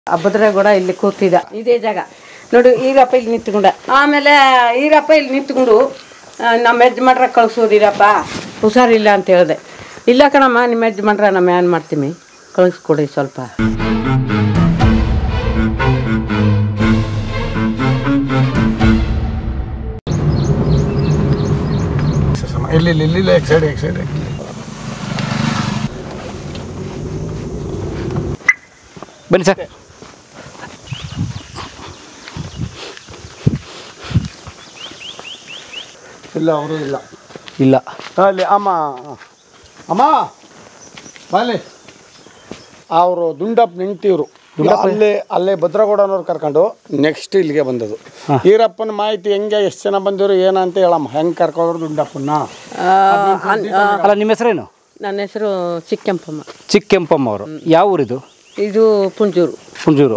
ಹಬ್ಬದ್ರೆ ಕೂಡ ಇಲ್ಲಿ ಕೂತಿದ್ದ ಇದೇ ಜಾಗ ನೋಡು ಈರಪ್ಪ ಇಲ್ಲಿ ನಿಂತ್ಕೊಂಡ ಆಮೇಲೆ ಈರಪ್ಪ ಇಲ್ಲಿ ನಿಂತ್ಕೊಂಡು ಆ, ನಮ್ಮ ಯಜಮಾನ್ರ ಕಳ್ಸೋದಿರಪ್ಪ ಹುಷಾರಿಲ್ಲ ಅಂತ ಹೇಳಿದೆ ಇಲ್ಲ ಕಣಮ್ಮ ನಿಮ್ಮ ಯಜಮಾನ್ರ ನಮ್ಮ ಏನ್ ಮಾಡ್ತೀವಿ ಕಳಿಸ್ಕೊಡಿ ಸ್ವಲ್ಪ ಇಲ್ಲಿ ಇಲ್ಲಿ ಇಲ್ಲಿ ಇಲ್ಲಿ ಸೈಡ್ ಸೈಡ್ ಬನ್ನಿ ಸರ್ ಇಲ್ಲ ಅವರು ಇಲ್ಲ ಇಲ್ಲ ಅಲ್ಲಿ ಅಮ್ಮ ಅಮ್ಮ ಬಲ್ಲಿ ಅವರು ದುಂಡಪ್ಪ ನಿಂತಿವ್ರು ಅಲ್ಲೇ ಅಲ್ಲೇ ಭದ್ರಗೌಡನವ್ರು ಕರ್ಕೊಂಡು ನೆಕ್ಸ್ಟ್ ಇಲ್ಲಿಗೆ ಬಂದದ್ದು ಈರಪ್ಪನ ಮಾಹಿತಿ ಹೆಂಗೆ ಎಷ್ಟು ಜನ ಬಂದಿರು ಏನಂತ ಹೇಳಮ್ಮ ಹೆಂಗೆ ಕರ್ಕೊಂಡ್ರು ದುಂಡಪ್ಪನ ಆ, ಅನ್- ಆ, ಅಲ್ಲ ನಿಮ್ಮ ಹೆಸರೇನು ನನ್ನ ಹೆಸರು ಚಿಕ್ಕಂಪಮ್ಮ ಚಿಕ್ಕೆಂಪಮ್ಮ ಅವರು ಯಾವ ಊರಿದು ಇದು ಪುಂಜೂರು ಪುಂಜೂರು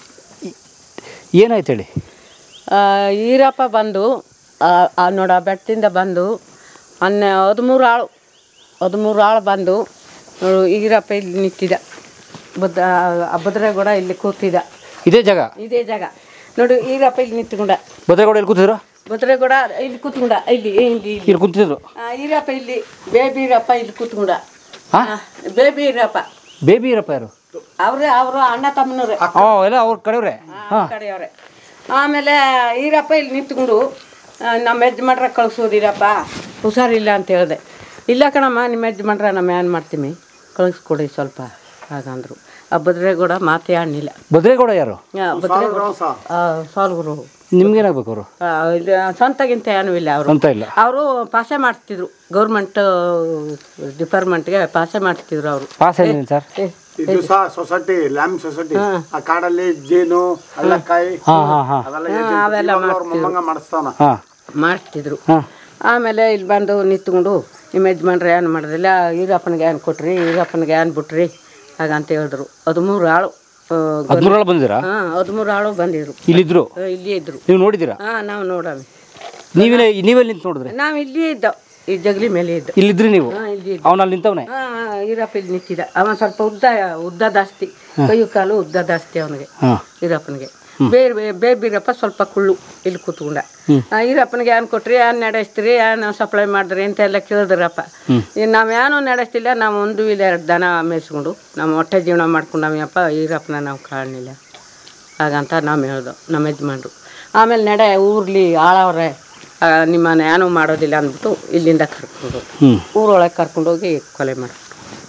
ಏನಾಯ್ತು ಹೇಳಿ ಆ, ಈರಪ್ಪ ಬಂದು ಆ, ಆ ನೋಡ ಬೆಟ್ಟದಿಂದ ಬಂದು ಹನ್ನೆ ಹದಿಮೂರು ಆಳು ಹದಿಮೂರು ಆಳು ಬಂದು ನೋಡು ಈರಪ್ಪ ಇಲ್ಲಿ ನಿಂತಿದ್ದ ಬುದ್ಧ ಭದ್ರಗೌಡ ಇಲ್ಲಿ ಕೂತಿದ್ದ ಇದೇ ಜಾಗ ಇದೇ ಜಾಗ ನೋಡು ಈರಪ್ಪ ಇಲ್ಲಿ ನಿಂತ್ಕೊಂಡ ಭದ್ರೇಗೌಡ ಎಲ್ಲಿ ಕೂತಿದ್ರು ಭದ್ರಗೌಡ ಇಲ್ಲಿ ಕೂತ್ಕೊಂಡ ಇಲ್ಲಿ ಇಲ್ಲಿ ಇಲ್ಲಿ ಇಲ್ಲಿ ಕುಂತಿದ್ರು ಆ, ಈರಪ್ಪ ಇಲ್ಲಿ ಬೇಬಿ ಈರಪ್ಪ ಇಲ್ಲಿ ಕೂತ್ಕೊಂಡ ಹಾ? ಆ, ಬೇಬಿ ಈರಪ್ಪ ಬೇಬಿ ಇರಪ್ಪ ಯಾರು ಅವ್ರೆ ಅವರು ಅಣ್ಣ ತಮ್ಮನವ್ರೆ ಹ್ಞೂ ಎಲ್ಲ ಅವ್ರ ಕಡೆಯವ್ರೆ ಆ ಕಡೆಯವ್ರೆ ಆಮೇಲೆ ಈರಪ್ಪ ಇಲ್ಲಿ ನಿಂತ್ಕೊಂಡು ಆ, ನಮ್ಮ ಯಜಮಾನ್ರ ಕಳಿಸೋದಿರಪ್ಪ ಹುಷಾರಿಲ್ಲ ಅಂತ ಹೇಳಿದೆ ಇಲ್ಲ ಕಣಮ್ಮ ನಿಮ್ಮ ಯಜಮಾನ್ರ ನಮ್ಮ ಏನ್ ಮಾಡ್ತೀವಿ ಕಳಿಸ್ಕೊಡಿ ಸ್ವಲ್ಪ ಹಾಗಂದ್ರು ಆ ಭದ್ರೇಗೌಡ ಮಾತೇ ಆಡಲಿಲ್ಲ ಭದ್ರೇಗೌಡ ಯಾರು ಭದ್ರೇಗೌಡ ಸಾಲ್ಗುರು ನಿಮ್ಗೇನಾಗ್ಬೇಕು ಅವರು ಆ, ಇಲ್ಲಿ ಸ್ವಂತಗಿಂತ ಏನೂ ಇಲ್ಲ ಅವರು ಅಂತ ಇಲ್ಲ ಅವರು ಪಾಸೆ ಮಾಡ್ತಿದ್ರು ಗೌರ್ಮೆಂಟ್ ಡಿಪಾರ್ಟ್ಮೆಂಟ್ಗೆ ಪಾಸೆ ಮಾಡ್ತಿದ್ರು ಅವರು ಪಾಸ್ ಏನಿಲ್ಲ ಸರ್ ಇದು ಸಹ ಸೊಸೈಟಿ ಲ್ಯಾಂಬ್ ಸೊಸೈಟಿ ಆ ಕಾಡಲ್ಲಿ ಜೇನು ಹಳ್ಳಕಾಯಿ ಹಾಂ ಹಾಂ ಹಾಂ ಅವೆಲ್ಲ ಮೊಮ್ಮಂಗ ಮಾಡಿಸ್ತಾನ ಹಾಂ ಮಾಡ್ತಿದ್ರು ಹಾಂ ಆಮೇಲೆ ಇಲ್ಲಿ ಬಂದು ನಿಂತ್ಕೊಂಡು ನಿಮ್ಮ ಯಜಮಾನ್ರು ಏನು ಮಾಡೋದಿಲ್ಲ ಈರಪ್ಪನಿಗೆ ಏನು ಕೊಟ್ರಿ ಈರಪ್ಪನಿಗೆ ಏನು ಬಿಟ್ರಿ ಹಾಗಂತ ಹೇಳಿದ್ರು ಹದಿಮೂರು ಆಳು ಹದಿಮೂರಲ್ಲ ಬಂದಿರಾ ಹಾಂ ಹದಿಮೂರು ಆಳು ಬಂದಿದ್ರು ಇಲ್ಲಿದ್ರು ಆ, ಇಲ್ಲೇ ಇದ್ರು ನೀವು ನೋಡಿದ್ದೀರಾ ಹಾಂ ನಾವು ನೋಡವಿ ನೀವೇ ನೀವೆಲ್ಲಿ ನಿಂತು ನೋಡಿದ್ರಿ ನಾವು ಇಲ್ಲೇ ಇದ್ದೋ ಈ ಜಗಲಿ ಮೇಲೆ ಇದ್ದು ಇಲ್ಲಿದ್ರಿ ನೀವು ಹಾಂ ಇಲ್ಲಿ ಇದ್ದು ಅವನಲ್ಲಿ ನಿಂತವನೆ ಹಾಂ ಈರಪ್ಪ ಇಲ್ಲಿ ನಿಂತಿದ್ದ ಅವ ಸ್ವಲ್ಪ ಉದ್ದ ಉದ್ದ ಜಾಸ್ತಿ ಕೈಯು ಕಾಲು ಉದ್ದ ಜಾಸ್ತಿ ಅವನಿಗೆ ಹಾಂ ಈರಪ್ಪನಿಗೆ ಬೇರೆ ಬೇ ಬೇಬೀರಪ್ಪ ಸ್ವಲ್ಪ ಕುಳ್ಳು ಇಲ್ಲಿ ಕೂತ್ಕೊಂಡ ಆ, ಈರಪ್ಪನಿಗೆ ಏನು ಕೊಟ್ರಿ ಏನು ನಡೆಸ್ತೀರಿ ಏನು ಸಪ್ಲೈ ಮಾಡಿದ್ರಿ ಅಂತ ಎಲ್ಲ ಕೇಳಿದ್ರಪ್ಪ ನಾವು ಏನು ನಡೆಸ್ತಿಲ್ಲ ನಾವು ಒಂದು ಇಲ್ಲ ಎರಡು ದನ ಮೇಯಿಸ್ಕೊಂಡು ನಮ್ಮ ಹೊಟ್ಟೆ ಜೀವನ ಮಾಡ್ಕೊಂಡವಪ್ಪ ಈರಪ್ಪನ ನಾವು ಕಾಣಲಿಲ್ಲ ಹಾಗಂತ ನಾವು ಹೇಳ್ದು ನಮ್ಮ ಯಜಮಾನ್ರು ಆಮೇಲೆ ನಡೆ ಊರ್ಲಿ ಆಳವ್ರೆ ಆ, ನಿಮ್ಮನ್ನ ಏನೂ ಮಾಡೋದಿಲ್ಲ ಅಂದ್ಬಿಟ್ಟು ಇಲ್ಲಿಂದ ಕರ್ಕೊಂಡು ಹ್ಞೂ ಊರೊಳಗೆ ಕರ್ಕೊಂಡೋಗಿ ಕೊಲೆ ಮಾಡಿ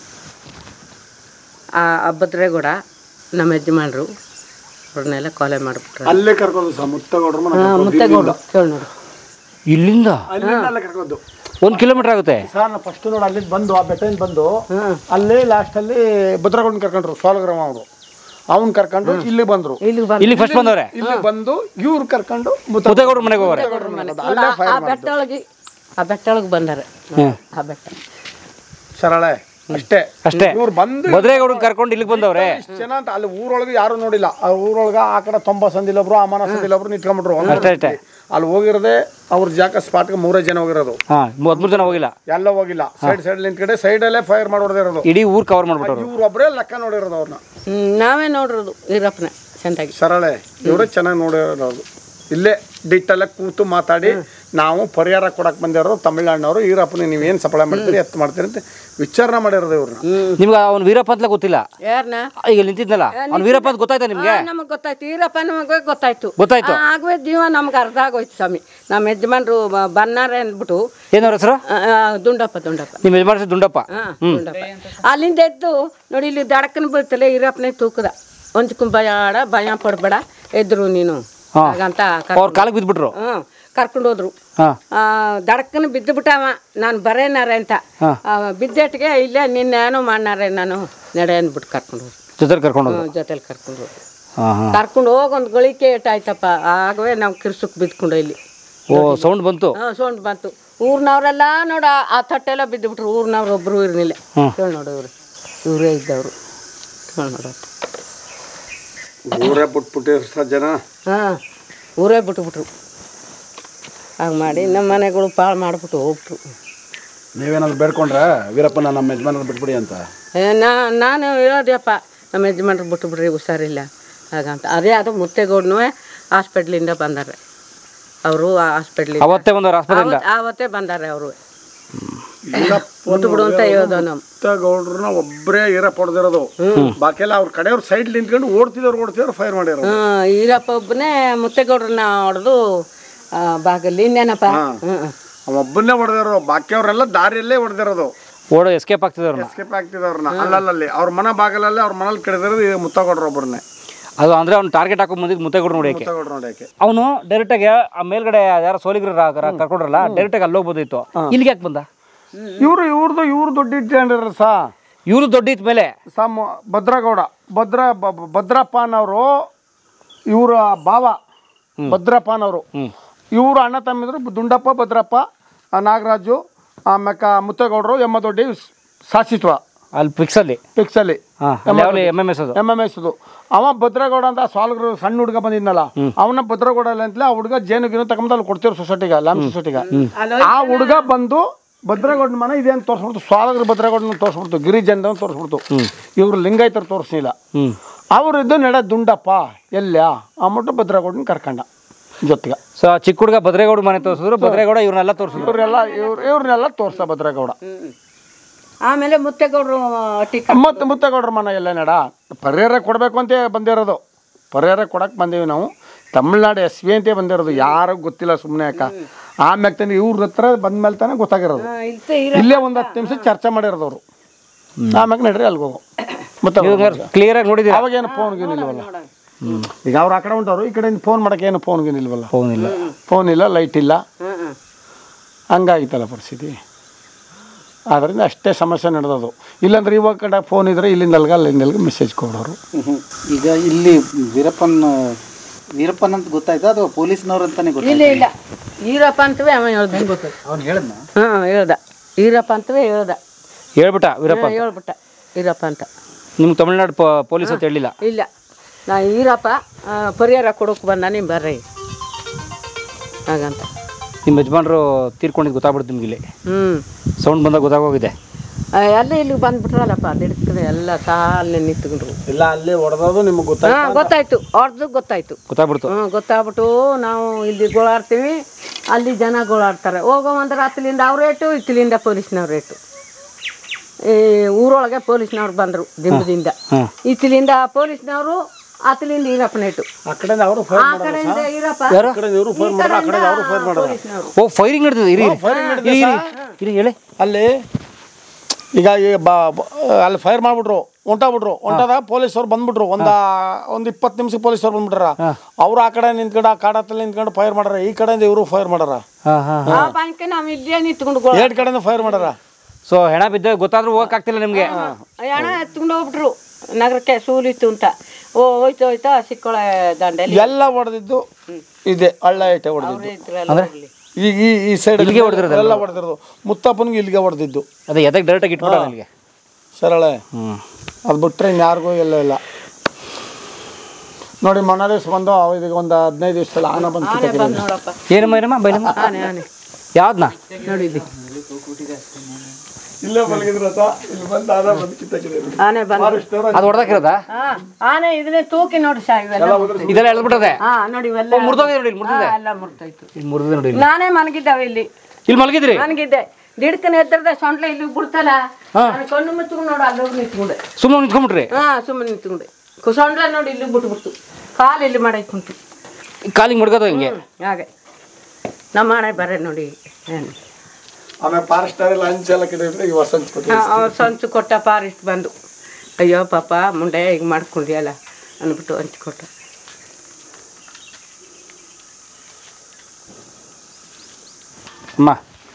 ಆ ಭದ್ರೇಗೌಡ ನಮ್ಮ ಯಜಮಾನ್ರು ಅವ್ರನ್ನೆಲ್ಲ ಕೊಲೆ ಮಾಡಿಬಿಟ್ರು ಅಲ್ಲೇ ಕರ್ಕೊಂಡು ಸಹ ಮುತ್ತಗೌಡ್ರ ಮನೆ ಹಾಂ ಮುತ್ತೆಗೌಡ ಕೇಳಿ ನೋಡು ಇಲ್ಲಿಂದ ಅಲ್ಲಿಂದ ಅಲ್ಲೇ ಕರ್ಕೊಂಡು ಒಂದು ಕಿಲೋಮೀಟರ್ ಆಗುತ್ತೆ ಸರ್ ನಾ ಫಸ್ಟ್ ನೋಡಿ ಅಲ್ಲಿಂದ ಬಂದು ಆ ಬೆಟ್ಟದಿಂದ ಬಂದು ಅಲ್ಲೇ ಲಾಸ್ಟಲ್ಲಿ ಭದ್ರಗೌಡನ್ ಕರ್ಕೊಂಡ್ರು ಸೋಲಗ್ರಾಮ ಅವರು ಅವ್ನ್ ಕರ್ಕೊಂಡು ಇಲ್ಲಿ ಬಂದ್ರು ಇಲ್ಲಿಗೆ ಬಂದು ಇಲ್ಲಿ ಫಸ್ಟ್ ಬಂದವ್ರೆ ಇಲ್ಲಿ ಬಂದು ಇವ್ರು ಕರ್ಕೊಂಡು ಮುತ್ತ- ಮುತ್ತೇಗೌಡ್ರ ಮನೆಗೆ ಹೋಗೋರೆ ಅಲ್ಲೇ ಆ ಬೆಟ್ಟೊಳಗೆ ಆ ಬೆಟ್ಟೊಳಗೆ ಬಂದಾರೆ ಆ ಬೆಟ್ಟ ಸರಳೆ ಅಷ್ಟೇ ಅಷ್ಟೇ ಇವ್ರು ಬಂದು ಭದ್ರೇಗೌಡನ್ ಕರ್ಕೊಂಡು ಇಲ್ಲಿಗೆ ಬಂದವ್ರೆ ಇಷ್ಟ್ ಜನ ಅಂತ ಅಲ್ಲಿ ಊರೊಳಗೆ ಯಾರು ನೋಡಿಲ್ಲ ಆ ಊರೊಳಗ ಆ ಕಡೆ ತೊಂಬ ಸಂದಿಲ್ಲೊಬ್ರು ಆ ಮನ ಸಂದಿಲ್ಲೊಬ್ರು ನಿಂತ್ಕೊಂಡ್ಬಿಟ್ರು ಒಂದೇ ಅಷ್ಟೇ ಅಷ್ಟೇ ಅಲ್ಲಿ ಹೋಗಿರೋದೆ ಅವ್ರ ಜಾಗ ಸ್ಪಾಟ್ಗೆ ಮೂರೇ ಜನ ಹೋಗಿರೋದು ಹಾಂ ಹದಿಮೂರು ಜನ ಹೋಗಿಲ್ಲ ಎಲ್ಲ ಹೋಗಿಲ್ಲ ಸೈಡ್ ಸೈಡ್ ನಿಂತ್ಕಡೆ ಸೈಡಲ್ಲೇ ಫೈರ್ ಮಾಡಿ ಹೊಡೆದಿರೋದು ಇಡೀ ಊರು ಕವರ್ ಮಾಡ್ಬಿಟ್ಟವ್ರು ಇವ್ರೊಬ್ಬರೇ ಲೆಕ್ಕ ನೋಡಿರೋದು ಅವ್ರನ್ನ ಹ್ಮ್, ನಾವೇ ನೋಡಿರೋದು ಈರಪ್ಪನ ಚೆಂದಾಗಿ ಸರಳೆ ಇವರೇ ಚೆನ್ನಾಗಿ ನೋಡಿರೋದು ಇಲ್ಲೇ ಡಿಟ್ಟಲ್ಲೇ ಕೂತು ಮಾತಾಡಿ ನಾವು ಪರಿಹಾರ ಕೊಡಕ್ಕೆ ಬಂದಿರೋದು ತಮಿಳ್ನಾಡಿನವರು ಈರಪ್ಪನ ನೀವೇನು ಸಪ್ಲೈ ಮಾಡ್ತೀರಿ ಎತ್ತು ಮಾಡ್ತೀರಿ ಅಂತ ವಿಚಾರಣೆ ಮಾಡಿರೋದು ಇವ್ರನ್ನ ನಿಮ್ಗೆ ಅವ್ನು ವೀರಪ್ಪ ಅಂತಲೇ ಗೊತ್ತಿಲ್ಲ ಯಾರನ್ನ ಈಗ ನಿಂತಿದ್ನಲ್ಲ ಅವ್ನು ವೀರಪ್ಪ ಅಂತ ಗೊತ್ತಾಯ್ತಾ ನಿಮ್ಗೆ ನಮಗೆ ಗೊತ್ತಾಯ್ತು ಈರಪ್ಪ ನಮಗೆ ಗೊತ್ತಾಯ್ತು ಗೊತ್ತಾಯ್ತು ಆ, ಆಗುವೆ ಜೀವ ನಮ್ಗೆ ಅರ್ಧ ಆಗೋಯ್ತು ಸ್ವಾಮಿ ನಮ್ಮ ಯಜಮಾನ್ರು ಬ- ಬನ್ನಾರೆ ಅಂದ್ಬಿಟ್ಟು ಏನವ್ರ ಹೆಸರು ಆ, ಆ, ದುಂಡಪ್ಪ ದುಂಡಪ್ಪ ನಿಮ್ಮ ಯಜಮಾನ ಹೆಸರು ದುಂಡಪ್ಪ ಹಾ, ದುಂಡಪ್ಪ ಅಲ್ಲಿಂದ ಎದ್ದು ನೋಡಿ ಇಲ್ಲಿ ದಡಕ್ಕನ ಬೀಳ್ತಲೆ ಈರಪ್ಪನೇ ತೂಕದ ಒಂದ್ಕು ಭಯ ಆಡ ಭಯ ಪಡ್ಬೇಡ ಎದ್ರು ನೀನು ಹಾ. ಹಾಗಂತ ಅವ್ರ ಕಾಲಿಗೆ ಬಿದ್ಬಿಟ್ರು ಹ್ಞೂ ಕರ್ಕೊಂಡು ಹೋದ್ರು ಹಾಂ ಆ, ದಡಕ್ಕನ ಬಿದ್ದು ಬಿಟ್ಟವ ನಾನು ಬರೇನಾರೆ ಅಂತ ಹಾ. ಆ, ಬಿದ್ದೆಟ್ಗೆ ಇಲ್ಲೇ ನಿನ್ನೇನೋ ಮಾಡ್ನಾರೆ ನಾನು ನಡೆ ಅಂದ್ಬಿಟ್ಟು ಕರ್ಕೊಂಡು ಹೋದ್ರು ಜೊತೆಲಿ ಕರ್ಕೊಂಡು ಹೋದ್ರು ಜೊತೆಲಿ ಕರ್ಕೊಂಡು ಹೋದ್ರು ಹಾಂ ಹಾಂ ಕರ್ಕೊಂಡು ಹೋಗಿ ಒಂದು ಗಳಿಕೆ ಏಟಾಯ್ತಪ್ಪ ಆಗವೇ ನಾವು ಕಿರ್ಸಕ್ಕೆ ಬಿದ್ಕೊಂಡು ಇಲ್ಲಿ ಓ ಸೌಂಡ್ ಬಂತು ಹಾಂ ಸೌಂಡ್ ಬಂತು ಊರ್ನವ್ರೆಲ್ಲ ನೋಡ ಆ ತಟ್ಟೆಲ್ಲ ಬಿದ್ದುಬಿಟ್ರು ಊರ್ನವ್ರು ಒಬ್ಬರು ಇರಲಿಲ್ಲ ಹ್ಮ್. ಕೇಳಿ ನೋಡು ಇವರು ಇವರೇ ಇದ್ದವರು ಕೇಳಿ ನೋಡು ಊರೇ ಬಿಟ್ಬಿಟ್ಟಿರ್ತ ಜನ ಹಾಂ ಊರೇ ಬಿಟ್ಬಿಟ್ರು ಹಾಗೆ ಮಾಡಿ ನಮ್ಮ ಮನೆಗಳು ಪಾಳು ಮಾಡಿಬಿಟ್ಟು ಹೋಗ್ಬಿಟ್ರು ನೀವೇನಾದ್ರು ಬೇಡ್ಕೊಂಡ್ರೆ ವೀರಪ್ಪನ ನಮ್ಮ ಯಜಮಾನ ಬಿಟ್ಬಿಡಿ ಅಂತ ಏ, ನಾ ನಾನು ಹೇಳೋದ್ಯಪ್ಪ ನಮ್ಮ ಯಜಮಾನ್ರು ಬಿಟ್ಟು ಬಿಡ್ರಿ ಹುಷಾರಿಲ್ಲ ಹಾಗಂತ ಅದೇ ಅದು ಮುತ್ತೆಗೌಡನೂ ಹಾಸ್ಪಿಟ್ಲಿಂದ ಬಂದಾರೆ ಅವರು ಹಾಸ್ಪಿಟ್ಲಿಂದ ಅವತ್ತೇ ಒಂದು ಆಸ್ಪತ್ರೆಯಿಂದ ಆವತ್ತೇ ಬಂದಾರೆ ಅವರು ಮುಟ್ಬಿಡು ಅಂತ ಹೇಳ್ದೋ ನಮ್ಮ ಗೌಡ್ರನ್ನ ಒಬ್ಬರೇ ಈರಪ್ಪ ಹೊಡೆದಿರೋದು ಬಾಕಿ ಎಲ್ಲ ಅವ್ರ ಕಡೆಯವ್ರು ಸೈಡ್ ನಿಂತ್ಕೊಂಡು ಓಡ್ತಿದವ್ರು ಓಡ್ತಿದವ್ರು ಫೈರ್ ಮಾಡಿರೋದು ಹ್ಮ್ ಈರಪ್ಪ ಒಬ್ಬನೇ ಮುತ್ತೆಗೌಡ್ರನ್ನ ಹೊಡೆದು ಬಾಗಲ್ಲಿ ಇನ್ನೇನಪ್ಪ ಹ್ಮ್ ಅವ ಒಬ್ಬನ್ನೇ ಹೊಡೆದಿರೋ ಬಾಕಿಯವ್ರೆಲ್ಲ ದಾರಿಯಲ್ಲೇ ಹೊಡೆದಿರೋದು ಓಡೋ ಎಸ್ಕೇಪ್ ಆಗ್ತಿದೆ ಅವ್ರನ್ನ ಎಸ್ಕೇಪ್ ಆಗ್ತಿದವ್ರನ್ನ ಅಲ್ಲಲ್ಲಿ ಅವ್ರ ಮನೆ ಬಾಗಲಲ್ಲಿ ಅವ್ರ ಮನೇಲಿ ಕೆಡದಿರೋದು ಈ ಮುತ್ತಗೌಡ್ರು ಒಬ್ಬರನ್ನೇ ಅದು ಅಂದ್ರೆ ಅವ್ನು ಟಾರ್ಗೆಟ್ ಹಾಕೊಂಡ್ ಬಂದಿದ್ದು ಮುತ್ತೆಗೌಡ ನೋಡಿಯಕ್ಕೆ ಮುತ್ತಗೌಡ್ರು ನೋಡಕ್ಕೆ ಅವನು ಡೈರೆಕ್ಟಾಗಿ ಆ ಮೇಲ್ಗಡೆ ಯಾರೋ ಸೋಲಿಗರ ಕರ್ಕೊಂಡ್ರಲ್ಲ ಡೈರೆಕ್ಟಾಗಿ ಅಲ್ಲಿ ಹೋಗ್ಬೋದಿತ್ತು ಇಲ್ಲಿಗೆ ಯಾಕೆ ಬಂದ ಇವರು ಇವ್ರದ್ದು ಇವ್ರು ದುಡ್ಡು ಇಟ್ಕೊಂಡಿರ ಸಾ ಇವರು ದೊಡ್ಡ ಇದ್ದ ಮೇಲೆ ಸಮ್ ಭದ್ರಗೌಡ ಭದ್ರ ಬ- ಬ- ಭದ್ರಪ್ಪನವರು ಇವರ ಭಾವ ಭದ್ರಪ್ಪನವರು ಇವರು ಅಣ್ಣ ತಮ್ಮಿದ್ರು ದುಂಡಪ್ಪ ಭದ್ರಪ್ಪ ಆ ನಾಗರಾಜು ಆಮ್ಯಾಕ ಮುತ್ತೇಗೌಡರು ಎಮ್ಮದೊಡ್ಡಿ ಶಾಸಿತ್ವ ಅಲ್ಲಿ ಫಿಕ್ಸಲ್ಲಿ ಪಿಕ್ಸಲ್ಲಿ ಹಾಂ ಯಾವಲ್ಲಿ ಎಮ್ ಎಮ್ ಎಸ್ ಅದು ಎಮ್ ಎಮ್ ಎಸ್ ಅವ ಭದ್ರಗೌಡ ಅಂತ ಸಾಲ್ಗರು ಸಣ್ಣ ಹುಡುಗ ಬಂದಿದ್ನಲ್ಲ ಅವನ ಭದ್ರಗೌಡ ಅಂತಲೇ ಆ ಹುಡುಗ ಜೇನು ಗೀನು ತಗೊಂಡು ಅಲ್ಲಿ ಕೊಡ್ತಿರು ಸೊಸೈಟಿಗೆ ಲ್ಯಾಮ್ ಸೊಸೈಟಿಗೆ ಆ ಹುಡುಗ ಬಂದು ಭದ್ರಗೌಡನ ಮನೆ ಇದೆ ಅಂತ ತೋರಿಸ್ಬಿಡ್ತು ಸ್ವಾಲಗ್ರ ಭದ್ರಗೌಡನ ತೋರಿಸ್ಬಿಡ್ತು ಗಿರಿಜನ ತೋರಿಸ್ಬಿಡ್ತು ಇವ್ರು ಲಿಂಗಾಯತರು ತೋರಿಸ್ಲಿಲ್ಲ ಹ್ಞೂ ಅವ್ರು ಇದ್ದು ನಡೆ ದುಂಡಪ್ಪ ಎಲ್ಲ ಅಂದ್ಬಿಟ್ಟು ಭದ್ರಗೌಡನ ಕರ್ಕೊಂಡ ಜೊತೆಗೆ ಸೊ ಚಿಕ್ಕ ಹುಡುಗ ಭದ್ರೇಗೌಡ ಮನೆ ತೋರಿಸಿದ್ರು ಭದ್ರೇಗೌಡ ಇವ್ರನ್ನೆಲ್ಲ ತೋರಿಸಿದ್ರು ಇವ್ರೆಲ್ಲ ಇವ್ರು ಇವ್ರನ್ನೆಲ್ಲ ತೋರ್ಸ ಭದ್ರಗೌಡ ಆಮೇಲೆ ಮುತ್ತೆಗೌಡರು ಟಿಕ್ಕ ಮತ್ತೆ ಮುತ್ತಗೌಡ್ರ ಮನೆ ಎಲ್ಲ ನಡ ಪರಿಹಾರ ಕೊಡಬೇಕು ಅಂತ ಬಂದಿರೋದು ಪರಿಹಾರ ಕೊಡಕ್ಕೆ ಬಂದೀವಿ ನಾವು ತಮಿಳ್ನಾಡು ಎಸ್ ಬಿ ಅಂತ ಬಂದಿರೋದು ಯಾರಿಗೂ ಗೊತ್ತಿಲ್ಲ ಸುಮ್ಮನೆ ಯಾಕ ಆಮ್ಯಾಗ ತಾನೆ ಇವ್ರ ಹತ್ರ ಬಂದ್ಮೇಲೆ ತಾನೇ ಗೊತ್ತಾಗಿರೋದು ಇಲ್ತೆ ಇಲ್ಲೇ ಒಂದು ಹತ್ತು ನಿಮಿಷ ಚರ್ಚೆ ಮಾಡಿರೋದು ಅವರು ಆಮ್ಯಾಗ ನಡ್ರಿ ಅಲ್ಲಿಗೆ ಹೋಗು ಮತ್ತೆ ಕ್ಲಿಯರಾಗಿ ನೋಡಿದ್ದೀರಾ ಅವಾಗೇನು ಫೋನ್ ಗೀನ್ ಇಲ್ವಲ್ಲ ಈಗ ಅವ್ರು ಆ ಕಡೆ ಹೊಂಟವ್ರು ಈ ಕಡೆಯಿಂದ ಫೋನ್ ಮಾಡಕ್ಕೆ ಏನು ಫೋನ್ ಗೀನ್ ಇಲ್ವಲ್ಲ ಫೋನ್ ಇಲ್ಲ ಫೋನ್ ಇಲ್ಲ ಲೈಟ್ ಇಲ್ಲ ಹ್ಮ್ ಹ್ಮ್ ಹಂಗಾಗಿತ್ತಲ್ಲ ಪರಿಸ್ಥಿತಿ ಅದರಿಂದ ಅಷ್ಟೇ ಸಮಸ್ಯೆ ನಡೆದದು ಇಲ್ಲಾಂದ್ರೆ ಇವಾಗ ಕಡೆ ಫೋನ್ ಇದ್ರೆ ಇಲ್ಲಿಂದ ಅಲ್ಗ ಅಲ್ಲಿಂದ ಅಲ್ಗ ಮೆಸೇಜ್ ಕೊಡೋರು ಈಗ ಇಲ್ಲಿ ವೀರಪ್ಪನ್ ವೀರಪ್ಪನ್ ಅಂತ ಗೊತ್ತಾಯ್ತಾ ಅಥವಾ ಪೊಲೀಸ್ನವ್ರು ಅಂತಾನೆ ಇಲ್ಲ ಗೊತ್ತಾಯ್ತು ಇಲ್ಲ ಈರಪ್ಪ ಅಂತವೇ ಅವ ಹೇಳ್ದ ಅವ್ನು ಹೇಳದ್ನ ಹಾಂ ಹೇಳ್ದ ಈರಪ್ಪ ಅಂತವೇ ಹೇಳ್ದ ಹೇಳ್ಬಿಟ್ಟ ವೀರಪ್ಪ ಹಾ, ಹೇಳ್ಬಿಟ್ಟ ಈರಪ್ಪ ಅಂತ ನಿಮ್ಗೆ ತಮಿಳ್ನಾಡು ಪ- ಪೊಲೀಸ್ ಅಂತ ಹೇಳಿಲ್ಲ ಇಲ್ಲ ನಾ ಈರಪ್ಪ ಆ, ಪರಿಹಾರ ಕೊಡೋಕೆ ಬಂದ ನೀವು ಬರ್ರಿ ಹಾಗಂತ ನಿಮ್ಮ ಯಜಮಾನ್ರು ತೀರ್ಕೊಂಡಿದ್ದು ಗೊತ್ತಾಗ್ಬಿಡ್ತು ನಿಮ್ಗೆ ಇಲ್ಲಿ ಹ್ಞೂ ಸೌಂಡ್ ಬಂದಾಗ ಗೊತ್ತಾಗೋಗಿದೆ ಎಲ್ಲ ಇಲ್ಲಿಗೆ ಬಂದ್ಬಿಟ್ರಲ್ಲಪ್ಪ ದಿಡ್ಕಡೆ ಎಲ್ಲ ಸಾಲನೆ ನಿಂತ್ಕೊಂಡ್ರು ಇಲ್ಲ ಅಲ್ಲಿ ಹೊಡೆದೋದು ನಿಮಗೆ ಗೊತ್ತಾಯ್ತು ಹಾಂ ಗೊತ್ತಾಯ್ತು ಅವ್ರದ್ದು ಗೊತ್ತಾಯ್ತು ಗೊತ್ತಾಗ್ಬಿಡ್ತು ಹ್ಞೂ ಗೊತ್ತಾಗ್ಬಿಟ್ಟು ನಾವು ಇಲ್ಲಿ ಗೋಳಾಡ್ತೀವಿ ಅಲ್ಲಿ ಜನ ಗೋಳಾಡ್ತಾರೆ ಹೋಗೋ ಅಂದ್ರೆ ಅತ್ತಲಿಂದ ಅವ್ರ ರೇಟು ಇತ್ತಲಿಂದ ಪೊಲೀಸ್ನವ್ರ ರೇಟು ಈ ಊರೊಳಗೆ ಪೊಲೀಸ್ನವ್ರು ಬಂದರು ದಿಂಬದಿಂದ ಹಾಂ ಇತ್ತಲಿಂದ ಪೊಲೀಸ್ನವರು ಆತಲಿಂದ ಈರಪ್ಪನ ರೇಟು ಆ ಕಡೆಯಿಂದ ಅವರು ಆ ಕಡೆಯಿಂದ ಈರಪ್ಪ ಇವರು ಫೋನ್ ಈ ಕಡೆಯಿಂದ ಪೊಲೀಸ್ನವರು ಓ ಫೈರಿಂಗ್ ನಡೆದಿದೆ ಇರಿ ಇರಿ, ಇರಿ ಇರಿ ಹೇಳಿ ಅಲ್ಲಿ ಈಗ ಈ ಬಾ ಬ- ಅಲ್ಲಿ ಫೈರ್ ಮಾಡಿಬಿಟ್ರು ಹೊಂಟಾಗ್ಬಿಟ್ರು ಹೊಂಟಾದಾಗ ಪೊಲೀಸವ್ರು ಬಂದ್ಬಿಟ್ರು ಒಂದ ಒಂದು ಇಪ್ಪತ್ತು ನಿಮಿಷ ಪೊಲೀಸವ್ರು ಬಂದ್ಬಿಟ್ರ ಅವ್ರು ಆ ಕಡೆ ನಿಂತ್ಕೊಂಡು ಆ ಕಾಡತ್ತಲ್ಲಿ ನಿಂತ್ಕೊಂಡು ಫೈರ್ ಮಾಡ್ಯಾರ ಈ ಕಡೆಯಿಂದ ಇವರು ಫೈರ್ ಮಾಡ್ಯಾರ ಹಾಂ ಹಾಂ ಆ ಬಾಂಕೆ ನಾವು ಇಲ್ಲೇ ನಿಂತ್ಕೊಂಡು ಗೋಳ ಎರಡು ಕಡೆಯಿಂದ ಫೈರ್ ಮಾಡ್ಯಾರ ಸೊ ಹೆಣ ಬಿದ್ದ ಗೊತ್ತಾದ್ರೂ ಹೋಗಕ್ಕಾಗ್ತಿಲ್ಲ ನಿಮಗೆ ಹಣ ಎತ್ಕೊಂಡು ಹೋಗ್ಬಿಟ್ರು ನಗರಕ್ಕೆ ಸೂಲಿತ್ತು ಅಂತ ಓ ಹೋಯ್ತು ಹೋಯ್ತಾ ಸಿಕ್ಕೊಳ ದಂಡೆಲಿ ಎಲ್ಲ ಹೊಡೆದಿದ್ದು ಇದೆ ಹಳ್ಳ ಐಟೆ ಹೊಡೆದಿದ್ದು ಇದ್ರಲ್ಲ ಊರಲ್ಲಿ. ಈಗ ಈ ಈ ಸೈಡ್ ಇಲ್ಲಿಗೆ ಹೊಡ್ದಿರೋದು ಎಲ್ಲ ಹೊಡೆದಿರೋದು ಮುತ್ತಪ್ಪನಿಗೆ ಇಲ್ಲಿಗೆ ಹೊಡೆದಿದ್ದು ಅದೇ ಎದಕ್ಕೆ ಡೈರೆಕ್ಟಾಗಿ ಇಟ್ಬಿಡ ನನಗೆ ಸರಳೆ ಹ್ಞೂ ಅದು ಬಿಟ್ರೆ ಇನ್ಯಾರಿಗೂ ಎಲ್ಲ ಇಲ್ಲ ನೋಡಿ ಮೊನ್ನೆ ದಿವಸ ಬಂದು ಇದೀಗ ಒಂದು ಹದಿನೈದು ದಿವಸದಲ್ಲಿ ಆನ ಬಂದು ಆನೆ ಬಂದ್ ನೋಡಪ್ಪ ಏನಮ್ಮ ಏನಮ್ಮ ಬೈಲಮ್ಮ ಆನೆ ಆನೆ ಯಾವ್ದನ್ನ ನೋಡಿದ್ದಿ ಇಲ್ಲೇ ಮಲಗಿದ್ರ ಇಲ್ಲಿ ಬಂದು ಆನ ಬಂದು ಕಿತ್ತಾಕಿದ್ರು ಆನೆ ಬಂದು ಅದು ಹೊಡೆದಾಕಿರೋದಾ ಹಾ ಆನೆ ಇದನ್ನೇ ತೂಕಿ ನೋಡಿ ಸಾ ಇವೆಲ್ಲ ಇದೆಲ್ಲ ಎಳ್ದ್ಬಿಟ್ಟದೆ ಹಾ ನೋಡಿ ಇವೆಲ್ಲ ಮುರಿದೋಗಿದೆ ನೋಡಿ ಇಲ್ಲಿ ಮುರಿದಿದೆ ಎಲ್ಲ ಮುರ್ದೋಯ್ತು ಇಲ್ಲಿ ಮುರಿದಿದೆ ನೋಡಿ ಇಲ್ಲಿ ನಾನೇ ಮಲಗಿದ್ದಾವೆ ಇಲ್ಲಿ ಇಲ್ಲಿ ಮಲಗಿದ್ರಿ ಮಲಗಿದ್ದೆ ದಿಡ್ಕನ ಎತ್ತರದ ಸೊಂಟ್ಲೆ ಇಲ್ಲಿ ಬಿಡ್ತಲ್ಲ ನಾನು ಕಣ್ಣು ಮುಚ್ಕೊಂಡು ನೋಡು ಅಲ್ಲಿ ಹೋಗಿ ನಿಂತ್ಕೊಂಡೆ ಸುಮ್ಮನೆ ನಿಂತ್ಕೊಂಡ್ಬಿಟ್ರಿ ಹಾ ಸುಮ್ಮನೆ ನಿಂತ್ಕೊಂಡೆ ಸೊಂಟ್ಲೆ ನೋಡಿ ಇಲ್ಲಿ ಬಿಟ್ಬಿಡ್ತು ಕಾಲು ಇಲ್ಲಿ ಮಾಡೈಕುಂಟು ಕಾಲಿಗೆ ಮುಡ್ಕೋದು ಹಿಂಗೆ ಹಾಗೆ ನಮ್ಮ ಹಣೆ ಬರೆ ನೋಡಿ ಏನು ಆಮೇಲೆ ಫಾರೆಸ್ಟರ್ ಎಲ್ಲ ಹಂಚೆಲ್ಲ ಕಿಡಿದ್ರೆ ಈ ವರ್ಷ ಹಂಚ್ಕೊಟ್ಟು ಅವ್ರು ಸಂಚು ಕೊಟ್ಟ ಪಾರಿಸ್ಟ್ ಬಂದು ಅಯ್ಯೋ ಪಾಪ ಮುಂಡೆ ಈಗ ಮಾಡ್ಕೊಂಡ್ಯಲ್ಲ ಅಂದ್ಬಿಟ್ಟು ಹಂಚ್ಕೊಟ್ಟ ಅಮ್ಮ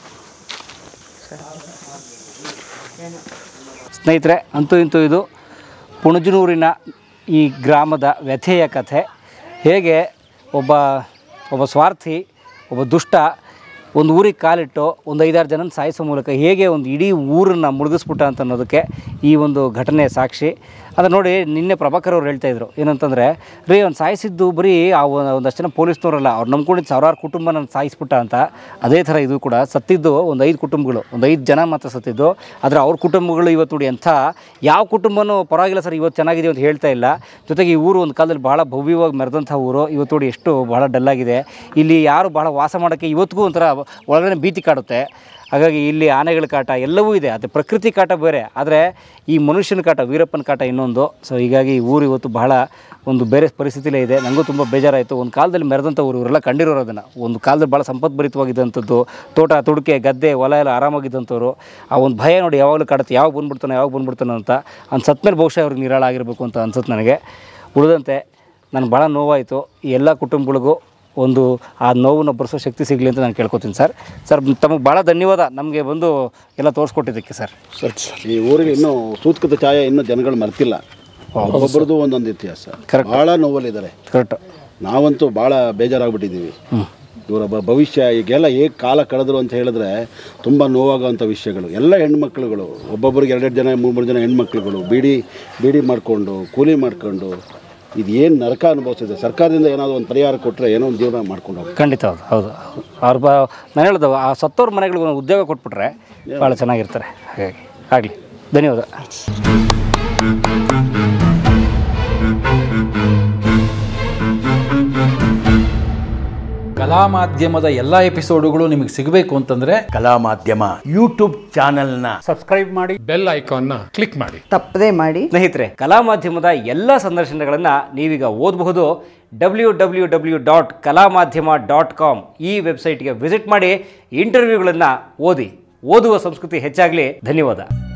ಸ್ನೇಹಿತರೆ ಅಂತೂ ಇಂತೂ ಇದು ಪುಣಜನೂರಿನ ಈ ಗ್ರಾಮದ ವ್ಯಥೆಯ ಕಥೆ ಹೇಗೆ ಒಬ್ಬ ಒಬ್ಬ ಸ್ವಾರ್ಥಿ ಒಬ್ಬ ದುಷ್ಟ ಒಂದು ಊರಿಗೆ ಕಾಲಿಟ್ಟು ಒಂದು ಐದಾರು ಜನ ಸಾಯಿಸೋ ಮೂಲಕ ಹೇಗೆ ಒಂದು ಇಡೀ ಊರನ್ನು ಮುಳುಗಿಸ್ಬಿಟ್ಟ ಅಂತ ಅನ್ನೋದಕ್ಕೆ ಈ ಒಂದು ಘಟನೆ ಸಾಕ್ಷಿ ಅದು ನೋಡಿ ನಿನ್ನೆ ಪ್ರಭಾಕರ್ ಅವ್ರು ಹೇಳ್ತಾ ಇದ್ರು ಏನಂತಂದರೆ ರೀ ಅವ್ನು ಸಾಯಿಸಿದ್ದು ಬರೀ ಆ ಒಂದ್- ಒಂದಷ್ಟು ಜನ ಪೊಲೀಸ್ನವರಲ್ಲ ಅವ್ರು ನಂಬ್ಕೊಂಡಿದ್ದು ಸಾವಿರಾರು ಕುಟುಂಬ ನಾನು ಸಾಯಿಸ್ಬಿಟ್ಟ ಅಂತ ಅದೇ ಥರ ಇದು ಕೂಡ ಸತ್ತಿದ್ದು ಒಂದು ಐದು ಕುಟುಂಬಗಳು ಒಂದು ಐದು ಜನ ಮಾತ್ರ ಸತ್ತಿದ್ದು ಆದರೆ ಅವ್ರ ಕುಟುಂಬಗಳು ಇವತ್ತು ನೋಡಿ ಎಂಥ ಯಾವ ಕುಟುಂಬನೂ ಪರವಾಗಿಲ್ಲ ಸರ್ ಇವತ್ತು ಚೆನ್ನಾಗಿದೆ ಅಂತ ಹೇಳ್ತಾ ಇಲ್ಲ ಜೊತೆಗೆ ಈ ಊರು ಒಂದು ಕಾಲದಲ್ಲಿ ಭಾಳ ಭವ್ಯವಾಗಿ ಮೆರೆದಂಥ ಊರು ಇವತ್ತು ನೋಡಿ ಎಷ್ಟು ಭಾಳ ಡಲ್ಲಾಗಿದೆ ಇಲ್ಲಿ ಯಾರು ಭಾಳ ವಾಸ ಮಾಡೋಕ್ಕೆ ಇವತ್ತಿಗೂ ಒಂಥರ ಒಳಗಡೆ ಭೀತಿ ಕಾಡುತ್ತೆ ಹಾಗಾಗಿ ಇಲ್ಲಿ ಆನೆಗಳ ಕಾಟ ಎಲ್ಲವೂ ಇದೆ ಅದು ಪ್ರಕೃತಿ ಕಾಟ ಬೇರೆ ಆದರೆ ಈ ಮನುಷ್ಯನ ಕಾಟ ವೀರಪ್ಪನ ಕಾಟ ಇನ್ನೊಂದು ಸೊ ಹೀಗಾಗಿ ಈ ಊರು ಇವತ್ತು ಬಹಳ ಒಂದು ಬೇರೆ ಪರಿಸ್ಥಿತಿಲೇ ಇದೆ ನನಗೂ ತುಂಬ ಬೇಜಾರಾಯಿತು ಒಂದು ಕಾಲದಲ್ಲಿ ಮೆರೆದಂಥ ಊರು ಇವರೆಲ್ಲ ಕಂಡಿರೋರು ಅದನ್ನು ಒಂದು ಕಾಲದಲ್ಲಿ ಭಾಳ ಸಂಪತ್ಭರಿತವಾಗಿದ್ದಂಥದ್ದು ತೋಟ ತುಡಿಕೆ ಗದ್ದೆ ಹೊಲ ಎಲ್ಲ ಆರಾಮಾಗಿದ್ದಂಥವ್ರು ಆ ಒಂದು ಭಯ ನೋಡಿ ಯಾವಾಗಲೂ ಕಾಡುತ್ತೆ ಯಾವಾಗ ಬಂದ್ಬಿಡ್ತಾನೆ ಯಾವಾಗ ಬಂದ್ಬಿಡ್ತಾನೆ ಅಂತ ಅವ್ನು ಸತ್ತ ಮೇಲೆ ಬಹುಶಃ ಅವ್ರಿಗೆ ನಿರಾಳ ಆಗಿರಬೇಕು ಅಂತ ಅನ್ಸುತ್ತೆ ನನಗೆ ಉಳಿದಂತೆ ನನಗೆ ಭಾಳ ನೋವಾಯಿತು ಈ ಎಲ್ಲ ಕುಟುಂಬಗಳಿಗೂ ಒಂದು ಆ ನೋವನ್ನು ಬರೆಸೋ ಶಕ್ತಿ ಸಿಗಲಿ ಅಂತ ನಾನು ಕೇಳ್ಕೊತೀನಿ ಸರ್ ಸರ್ ತಮಗೆ ಭಾಳ ಧನ್ಯವಾದ ನಮಗೆ ಬಂದು ಎಲ್ಲ ತೋರಿಸ್ಕೊಟ್ಟಿದ್ದಕ್ಕೆ ಸರ್ ಸರಿ ಸರ್ ಈ ಊರಿಗೆ ಇನ್ನೂ ಸೂತ್ಕದ ಛಾಯೆ ಇನ್ನೂ ಜನಗಳು ಮರ್ತಿಲ್ಲ ಒಬ್ಬೊಬ್ರದ್ದು ಒಂದೊಂದು ಇತಿಹಾಸ ಭಾಳ ನೋವಲ್ಲಿದ್ದಾರೆ ಕರೆಕ್ಟು ನಾವಂತೂ ಭಾಳ ಬೇಜಾರಾಗ್ಬಿಟ್ಟಿದ್ದೀವಿ ಇವರ ಬ- ಭವಿಷ್ಯ ಈಗೆಲ್ಲ ಹೇಗೆ ಕಾಲ ಕಳೆದ್ರು ಅಂತ ಹೇಳಿದ್ರೆ ತುಂಬ ನೋವಾಗುವಂಥ ವಿಷಯಗಳು ಎಲ್ಲ ಹೆಣ್ಮಕ್ಳುಗಳು ಒಬ್ಬೊಬ್ಬರಿಗೆ ಎರಡೆರಡು ಜನ ಮೂರು ಮೂರು ಜನ ಹೆಣ್ಮಕ್ಳುಗಳು ಬೀಡಿ ಬೀಡಿ ಮಾಡಿಕೊಂಡು ಕೂಲಿ ಮಾಡಿಕೊಂಡು ಇದು ಏನು ನರಕ ಅನುಭವಿಸಿದೆ ಸರ್ಕಾರದಿಂದ ಏನಾದರೂ ಒಂದು ಪರಿಹಾರ ಕೊಟ್ಟರೆ ಏನೋ ಒಂದು ಜೀವನ ಮಾಡ್ಕೊಂಡು ಹೋಗ್ಬೇಕು ಖಂಡಿತ ಹೌದು ಹೌದು ಅವ್ರ ಬ ನಾನು ಹೇಳೋದು ಆ ಸತ್ತವ್ರ ಮನೆಗಳಿಗೆ ಒಂದು ಉದ್ಯೋಗ ಕೊಟ್ಬಿಟ್ರೆ ಭಾಳ ಚೆನ್ನಾಗಿರ್ತಾರೆ ಹಾಗಾಗಿ ಆಗಲಿ ಧನ್ಯವಾದ ಕಲಾ ಮಾಧ್ಯಮದ ಎಲ್ಲ ಎಪಿಸೋಡುಗಳು ನಿಮಗೆ ಸಿಗಬೇಕು ಅಂತಂದ್ರೆ ಕಲಾ ಮಾಧ್ಯಮ ಯೂಟ್ಯೂಬ್ ಚಾನೆಲ್ನ ಬೆಲ್ ಐಕಾನ್ನ ಕ್ಲಿಕ್ ಮಾಡಿ ತಪ್ಪದೇ ಮಾಡಿ ಸ್ನೇಹಿತರೆ ಕಲಾ ಮಾಧ್ಯಮದ ಎಲ್ಲ ಸಂದರ್ಶನಗಳನ್ನು ನೀವೀಗ ಓದಬಹುದು ಡಬ್ಲ್ಯೂ ಡಬ್ಲ್ಯೂ ಡಬ್ಲ್ಯೂ ಡಾಟ್ ಕಲಾ ಮಾಧ್ಯಮ ಡಾಟ್ ಕಾಮ್ ಈ ವೆಬ್ಸೈಟ್ಗೆ ವಿಸಿಟ್ ಮಾಡಿ ಇಂಟರ್ವ್ಯೂಗಳನ್ನು ಓದಿ ಓದುವ ಸಂಸ್ಕೃತಿ ಹೆಚ್ಚಾಗಲಿ ಧನ್ಯವಾದ